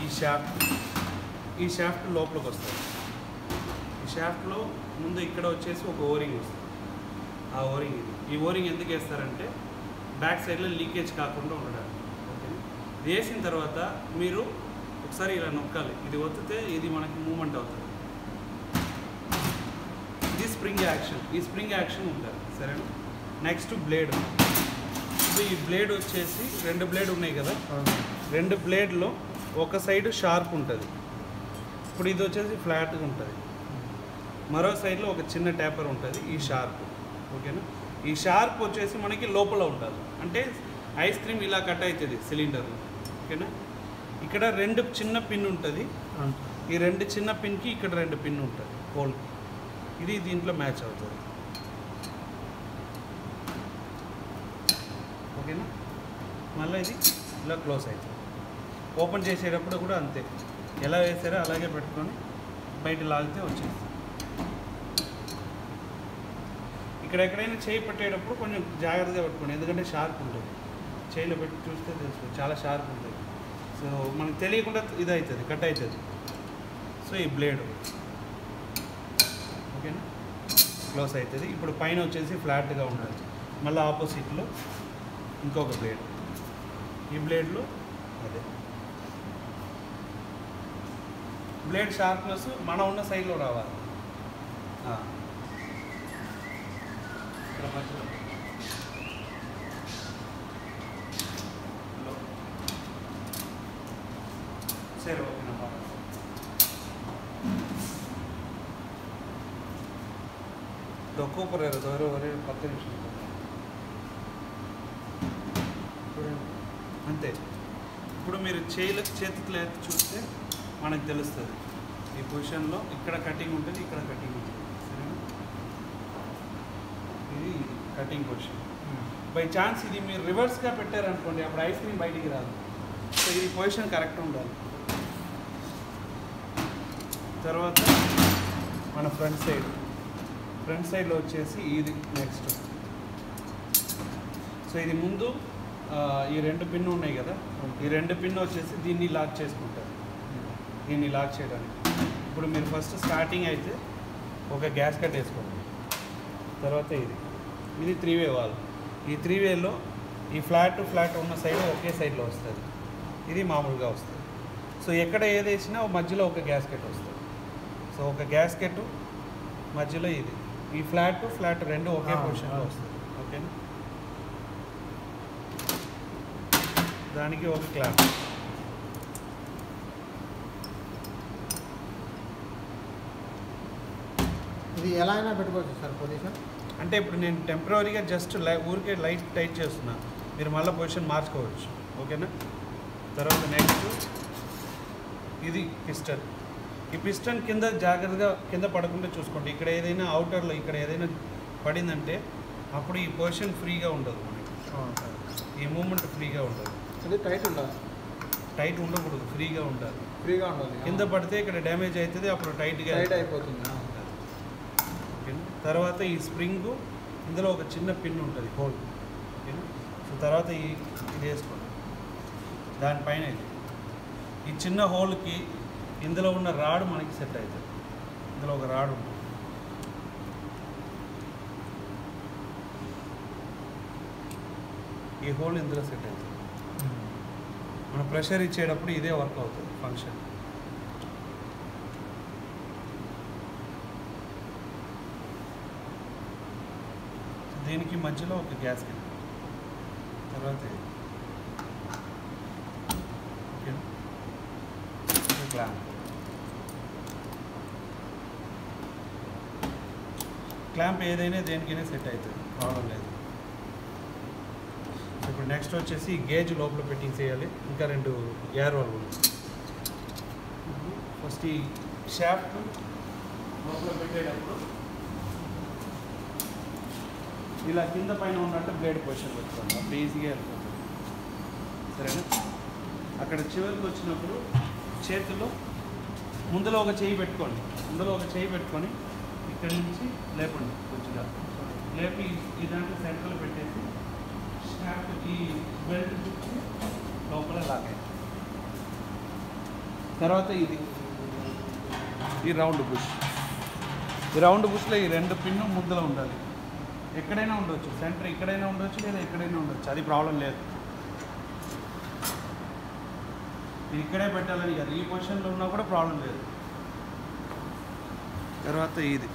ఈ షాఫ్ట్ ఈ షాఫ్ట్ లోపలికి వస్తుంది ఈ షాఫ్ట్లో ముందు ఇక్కడ వచ్చేసి ఒక ఓరింగ్ వస్తుంది ఆ ఓరింగ్ ఇది ఈ ఓరింగ్ ఎందుకు వేస్తారంటే బ్యాక్ సైడ్లో లీకేజ్ కాకుండా ఉండడానికి ఓకే ఇది వేసిన తర్వాత మీరు ఒకసారి ఇలా నొక్కాలి ఇది ఒత్తితే ఇది మనకి మూమెంట్ అవుతుంది ఇది స్ప్రింగ్ యాక్షన్ ఈ స్ప్రింగ్ యాక్షన్ ఉంటుంది సరేనా నెక్స్ట్ బ్లేడ్ ఇప్పుడు ఈ బ్లేడ్ వచ్చేసి రెండు బ్లేడ్ ఉన్నాయి కదా రెండు బ్లేడ్లో ఒక సైడ్ షార్ప్ ఉంటుంది ఇప్పుడు ఇది వచ్చేసి ఫ్లాట్గా ఉంటుంది మరో సైడ్లో ఒక చిన్న ట్యాపర్ ఉంటుంది ఈ షార్ప్ ఓకేనా ఈ షార్ప్ వచ్చేసి మనకి లోపల ఉంటుంది అంటే ఐస్ క్రీమ్ ఇలా కట్ అవుతుంది సిలిండర్లో ఓకేనా ఇక్కడ రెండు చిన్న పిన్ ఉంటుంది ఈ రెండు చిన్న పిన్కి ఇక్కడ రెండు పిన్ ఉంటుంది హోల్కి ఇది దీంట్లో మ్యాచ్ అవుతుంది ఓకేనా మళ్ళీ ఇది ఇలా క్లోజ్ అవుతుంది ఓపెన్ చేసేటప్పుడు కూడా అంతే ఎలా వేసారో అలాగే పెట్టుకొని బయట లాగితే వచ్చేస్తుంది ఇక్కడ ఎక్కడైనా చేయి పెట్టేటప్పుడు కొంచెం జాగ్రత్తగా పెట్టుకోండి ఎందుకంటే షార్ప్ ఉంటుంది చేయిలో పెట్టి చూస్తే తెలుస్తుంది చాలా షార్ప్ ఉంటుంది సో మనకు తెలియకుండా ఇది అవుతుంది కట్ అవుతుంది సో ఈ బ్లేడ్ ఓకేనా క్లోజ్ అవుతుంది ఇప్పుడు పైన వచ్చేసి ఫ్లాట్గా ఉండాలి మళ్ళీ ఆపోజిట్లో ఇంకొక బ్లేడ్ ఈ బ్లేడ్లో అదే బ్లేడ్ షార్ప్నెస్ మనం ఉన్న సైడ్లో రావాలి ఆ. ఇక్కడ మధ్యలో లో. సరే ఓకేనమ్మా తక్కువ పర్లేదు దూరం వరే పత్తు నిమిషం అంతే ఇప్పుడు మీరు చేయల చేతికి లేదు చూస్తే మనకు తెలుస్తుంది ఈ పొజిషన్లో ఇక్కడ కటింగ్ ఉంటుంది ఇక్కడ కటింగ్ ఉంటుంది సరేనా ఇది కటింగ్ పొజిషన్ బై ఛాన్స్ ఇది మీరు రివర్స్గా పెట్టారనుకోండి అప్పుడు ఐస్ క్రీమ్ బయటికి రాదు సో ఇది పొజిషన్ కరెక్ట్ ఉండాలి తర్వాత మన ఫ్రంట్ సైడ్ ఫ్రంట్ సైడ్లో వచ్చేసి ఇది నెక్స్ట్ సో ఇది ముందు ఆ, ఈ రెండు పిన్ ఉన్నాయి కదా ఈ రెండు పిన్ వచ్చేసి దీన్ని లాక్ చేసుకుంటారు దీన్ని లాక్ చేయడానికి ఇప్పుడు మీరు ఫస్ట్ స్టార్టింగ్ అయితే ఒక గ్యాస్ కట్ వేసుకోండి తర్వాత ఇది ఇది త్రీ వే వాల్ ఈ త్రీ వేలో ఈ ఫ్లాట్ ఫ్లాట్ ఉన్న సైడ్ ఒకే సైడ్లో వస్తుంది ఇది మామూలుగా వస్తుంది సో ఎక్కడ ఏది వేసినా మధ్యలో ఒక గ్యాస్కెట్ వస్తుంది సో ఒక గ్యాస్కెట్ మధ్యలో ఇది ఈ ఫ్లాట్ ఫ్లాట్ రెండు ఒకే ఆ, పొజిషన్లో ఆ. వస్తుంది ఓకేనా దానికి ఒక క్లాప్ ఇది ఎలా అయినా పెట్టుకోవచ్చు సార్ పొజిషన్ అంటే ఇప్పుడు నేను టెంపరీగా జస్ట్ లై ఊరికే లైట్ టైట్ చేస్తున్నా మీరు మళ్ళీ పొజిషన్ మార్చుకోవచ్చు ఓకేనా తర్వాత నెక్స్ట్ ఇది పిస్టన్ ఈ పిస్టన్ కింద జాగ్రత్తగా కింద పడకుండా చూసుకోండి ఇక్కడ ఏదైనా అవుటర్లో ఇక్కడ ఏదైనా పడిందంటే అప్పుడు ఈ పొజిషన్ ఫ్రీగా ఉండదు మనకి ఈ మూమెంట్ ఫ్రీగా ఉండదు ఇది టైట్ ఉండాలి టైట్ ఉండకూడదు ఫ్రీగా ఉండాలి ఫ్రీగా ఉండాలి కింద పడితే ఇక్కడ డ్యామేజ్ అవుతుంది అప్పుడు టైట్గా టైట్ అయిపోతుంది ఆ. ఓకేనా తర్వాత ఈ స్ప్రింగ్ ఇందులో ఒక చిన్న పిన్ ఉంటుంది హోల్ ఓకేనా సో తర్వాత ఈ ఇది వేసుకోండి దానిపైన ఇది ఈ చిన్న హోల్కి ఇందులో ఉన్న రాడ్ మనకి సెట్ అవుతుంది ఇందులో ఒక రాడ్ ఉంటుంది ఈ హోల్ ఇందులో సెట్ అవుతుంది మనం ప్రెషర్ ఇచ్చేటప్పుడు ఇదే వర్క్ అవుతుంది ఫంక్షన్ దీనికి మధ్యలో ఒక గ్యాస్ తర్వాత ఇది. ఓకేనా ఇది క్లాంప్ క్లాంప్ ఏదైనా దేనికైనా సెట్ అవుతుంది ప్రాబ్లం లేదు ఇప్పుడు నెక్స్ట్ వచ్చేసి గేజ్ లోపల పెట్టింగ్ చేయాలి ఇంకా రెండు ఎయిర్ వాల్ ఫస్ట్ ఈ షాఫ్ట్ లోపల పెట్టేటప్పుడు ఇలా కింద పైన ఉన్నట్టు బ్లేడ్ పొజిషన్ పెట్టుకోండి అప్పుడు ఈజీగా వెళ్ళిపోతుంది సరేనా అక్కడ చివరికి వచ్చినప్పుడు చేతిలో ముందులో ఒక చేయి పెట్టుకోండి ముందులో ఒక చేయి పెట్టుకొని ఇక్కడి నుంచి లేపండి కొద్దిగా లేపి ఈ దాంట్లో సెంటర్లో పెట్టేసి స్టార్ట్ ఈ బెల్ట్ చుట్టి లోపల లాగాయి తర్వాత ఇది ఈ రౌండ్ బుష్ ఈ రౌండ్ బుష్లో ఈ రెండు పిన్ను ముద్దలో ఉండాలి ఎక్కడైనా ఉండొచ్చు సెంటర్ ఎక్కడైనా ఉండొచ్చు లేదా ఎక్కడైనా ఉండొచ్చు అది ప్రాబ్లం లేదు ఇది ఇక్కడే పెట్టాలని కాదు ఈ పొజిషన్లో ఉన్నా కూడా ప్రాబ్లం లేదు తర్వాత ఇది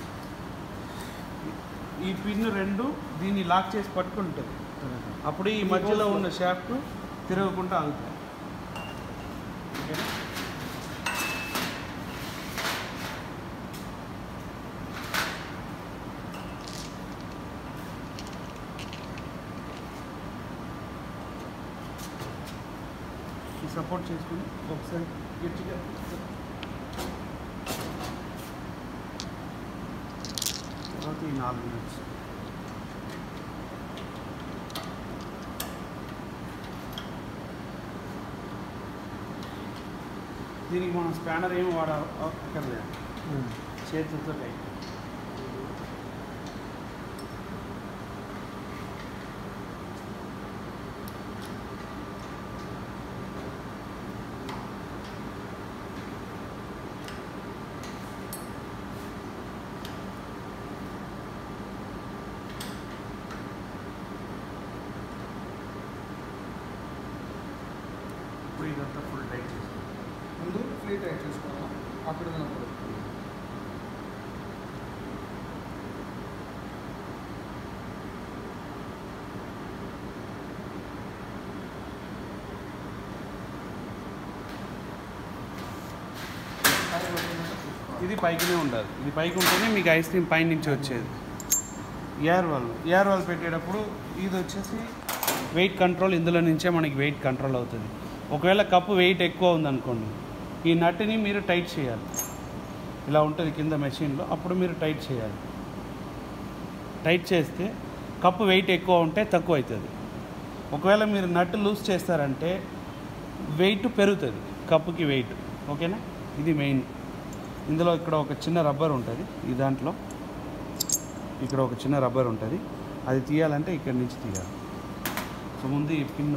ఈ పిన్ రెండు దీన్ని లాక్ చేసి పట్టుకుంటుంది అప్పుడు ఈ మధ్యలో ఉన్న షాఫ్ట్ తిరగకుండా ఆగుతుంది ఓకేనా? ఈ సపోర్ట్ చేసుకుని ఒకసారి గట్టిగా తర్వాత ఈ నాలుగు మినిట్స్ దీనికి మనం స్పానర్ ఏమి వాడ అక్కర్లేదు చేతులతో టైట్ ఇప్పుడు ఇదంతా ఫుల్ టైట్ చేస్తాం ముందు ఫ్లీ టైట్ చేసుకోవాలి అక్కడ ఉన్నప్పుడు పైకి వచ్చినట్టు చూసుకోవాలి. ఇది పైకినే ఉండాలి ఇది పైకి ఉంటేనే మీకు ఐస్ క్రీమ్ పైన నుంచి వచ్చేది ఇయర్ వాల్ ఇయర్ వాల్ పెట్టేటప్పుడు ఇది వచ్చేసి వెయిట్ కంట్రోల్ ఇందులో నుంచే మనకి వెయిట్ కంట్రోల్ అవుతుంది ఒకవేళ కప్పు వెయిట్ ఎక్కువ ఉందనుకోండి ఈ నట్టుని మీరు టైట్ చేయాలి ఇలా ఉంటుంది కింద మెషిన్లో అప్పుడు మీరు టైట్ చేయాలి టైట్ చేస్తే కప్పు వెయిట్ ఎక్కువ ఉంటే తక్కువ అవుతుంది ఒకవేళ మీరు నట్టు లూజ్ చేస్తారంటే వెయిట్ పెరుగుతుంది కప్పుకి వెయిట్ ఓకేనా ఇది మెయిన్ ఇందులో ఇక్కడ ఒక చిన్న రబ్బర్ ఉంటుంది ఈ దాంట్లో ఇక్కడ ఒక చిన్న రబ్బర్ ఉంటుంది అది తీయాలంటే ఇక్కడి నుంచి తీయాలి సో ముందు ఈ పిన్ను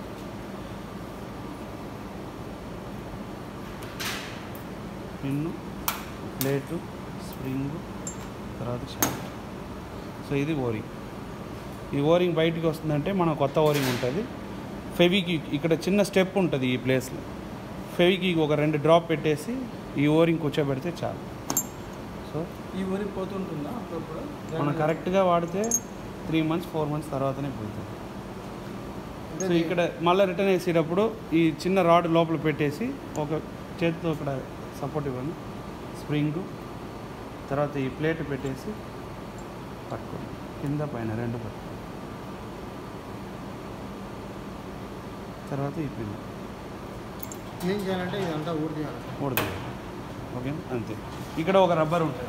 పిన్ను ప్లేటు స్ప్రింగ్ తర్వాత షాఫ్ట్ సో ఇది ఓరింగ్ ఈ ఓరింగ్ బయటికి వస్తుందంటే మన కొత్త ఓరింగ్ ఉంటుంది ఫెవికి ఇక్కడ చిన్న స్టెప్ ఉంటుంది ఈ ప్లేస్లో ఫెవికి ఒక రెండు డ్రాప్ పెట్టేసి ఈ ఓరింగ్ కూర్చోబెడితే చాలు సో ఈ ఊరికి పోతుంటుందా అప్పుడప్పుడు మనం కరెక్ట్గా వాడితే త్రీ మంత్స్ ఫోర్ మంత్స్ తర్వాతనే పోతుంది అంటే సో ఇక్కడ మళ్ళీ రిటర్న్ వేసేటప్పుడు ఈ చిన్న రాడ్ లోపల పెట్టేసి ఒక చేతితో ఇక్కడ సపోర్ట్ ఇవ్వండి స్ప్రింగ్ తర్వాత ఈ ప్లేట్ పెట్టేసి పట్టుకోండి కింద పైన రెండు పట్టుకోండి తర్వాత ఈ పిన్ క్లీన్ చేయాలంటే ఇదంతా ఊరి చేయాలి మూడు ఓకే అంతే ఇక్కడ ఒక రబ్బర్ ఉంటుంది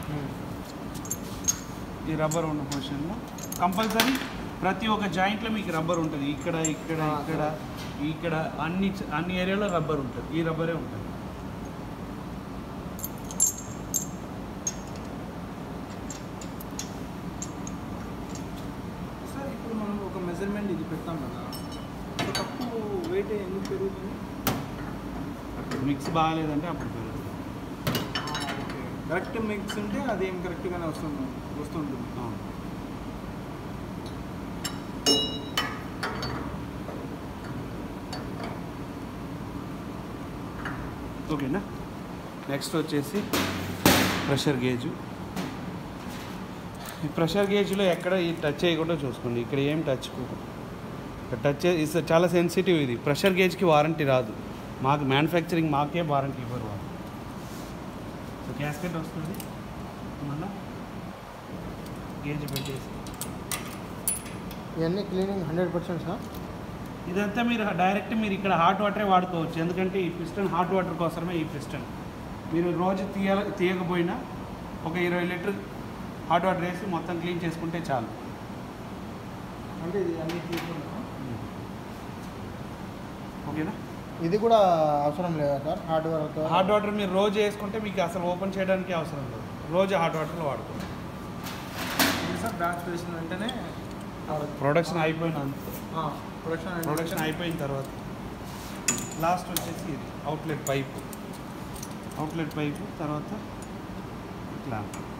ఈ రబ్బర్ ఉన్న పొజిషన్లో కంపల్సరీ ప్రతి ఒక్క జాయింట్లో మీకు రబ్బర్ ఉంటుంది ఇక్కడ ఇక్కడ ఆ, ఇక్కడ ఇక్కడ అన్ని అన్ని ఏరియాలో రబ్బర్ ఉంటుంది ఈ రబ్బరే ఉంటుంది సార్ ఇప్పుడు మనం ఒక మెజర్మెంట్ ఇది పెడతాం కదా ఒక తప్పు వెయిట్ ఎందుకు పెరుగుతుంది మిక్స్ బాగాలేదంటే అప్పుడు పెరుగుతుంది ఓకే కరెక్ట్ మిక్స్ ఉంటే అది ఏం కరెక్ట్గానే వస్తుంది వస్తుంటుంది అవును. ఓకేనా నెక్స్ట్ వచ్చేసి ప్రెషర్ గేజు ఈ ప్రెషర్ గేజ్లో ఎక్కడ ఈ టచ్ చేయకుండా చూసుకోండి ఇక్కడ ఏం టచ్ ఇక్కడ టచ్ ఇస్ చాలా సెన్సిటివ్ ఇది ప్రెషర్ గేజ్కి వారంటీ రాదు మాకు మ్యానుఫ్యాక్చరింగ్ మాకే వారంటీ ఇవ్వరు వాళ్ళు సో క్యాస్కెట్ వస్తుంది మళ్ళీ గేజ్ పెట్టేసి ఇవన్నీ క్లీనింగ్ హండ్రెడ్ పర్సెంట్ సార్ ఇదంతా మీరు డైరెక్ట్ మీరు ఇక్కడ హాట్ వాటరే వాడుకోవచ్చు ఎందుకంటే ఈ పిస్టన్ హాట్ వాటర్ కోసమే ఈ పిస్టన్ మీరు రోజు తీయ తీయకపోయినా ఒక ఇరవై లీటర్ హాట్ వాటర్ వేసి మొత్తం క్లీన్ చేసుకుంటే చాలు అంటే ఇది అన్ని తీసుకుంటాం ఓకేనా ఇది కూడా అవసరం లేదా sir hard work hot water మీరు రోజు వేసుకుంటే మీకు అసలు ఓపెన్ చేయడానికి అవసరం లేదు రోజు హాట్ వాటర్లో వాడుకోండి సార్ బ్యాచ్ వేసిన వెంటనే ప్రొడక్షన్ అయిపోయిన ప్రొడక్షన్ ప్రొడక్షన్ అయిపోయిన తర్వాత లాస్ట్ వచ్చేసి ఇది అవుట్లెట్ పైప్ అవుట్లెట్ పైపు తర్వాత క్లాంప్